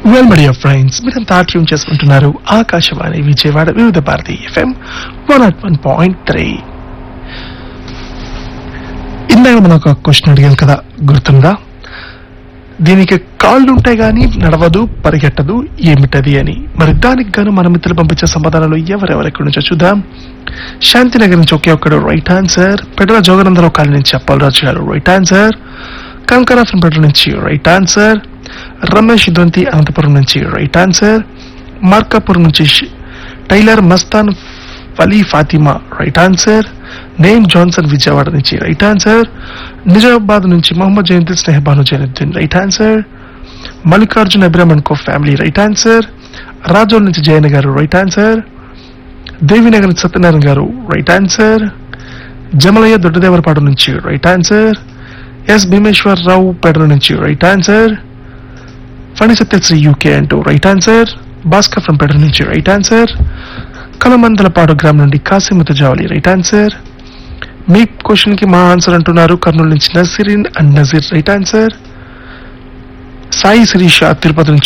well my dear friends మీరంతా tune చేసుకుంటున్నారు Akashvani Vijayawada Vividh Bharati FM one nought one point three ఇందాక మనం ఒక క్వశ్చన్ అడిగాం కదా గుర్తుందా దీనికి కాళ్ళు ఉంటాయి గాని నడవదు పరిగెట్టదు ఏమిటది అని మరి దానికి గాను మన మిత్రులు పంపించే సమాధానాలు ఎవరెవరెక్కడి నుంచో చూద్దాం శాంతినగర్ నుంచి ఒకే ఒక్కడు right answer Pedala Joganandarao colony నుంచి అప్పలరాజు గారు రైట్ ఆన్సర్ కంకరాఫన్పేట నుంచి రైట్ ఆన్సర్ రమేష్ దొంతి అనంతపురం నుంచి రైట్ ఆన్సర్ మార్కాపూర్ నుంచి ష్- టైలర్ మస్తాన్ ఫలీ Fatima right answer name Johnson Vijayawada నుంచి రైట్ ఆన్సర్ నిజామాబాద్ నుంచి మొహమ్మద్ జయంతి స్నేహబాను జైనుద్దీన్ రైట్ ఆన్సర్ మల్లికార్జున్ అభిరామన్ కో ఫ్యామిలీ రైట్ ఆన్సర్ రాజోల్ నుంచి జయన్ గారు రైట్ ఆన్సర్ దేవినగర్ నుంచి సత్యనారాయణ గారు రైట్ ఆన్సర్ జమలయ్య దొడ్డదేవరపాడు నుంచి right answer S Bhimeshwar Rao Pedala నుంచి right answer Phani Satyasri UK అంటూ right answer Bhaskar from Pedala నుంచి రైట్ ఆన్సర్ కలమందలపాడు గ్రామం నుండి కాసిముత జావలి రైట్ ఆన్సర్ మీ క్వశ్చన్ కి మా ఆన్సర్ అంటున్నారు కర్నూలు నుంచి Nazirin and Nazir right answer Sai Sirisha Tirupati నుంచి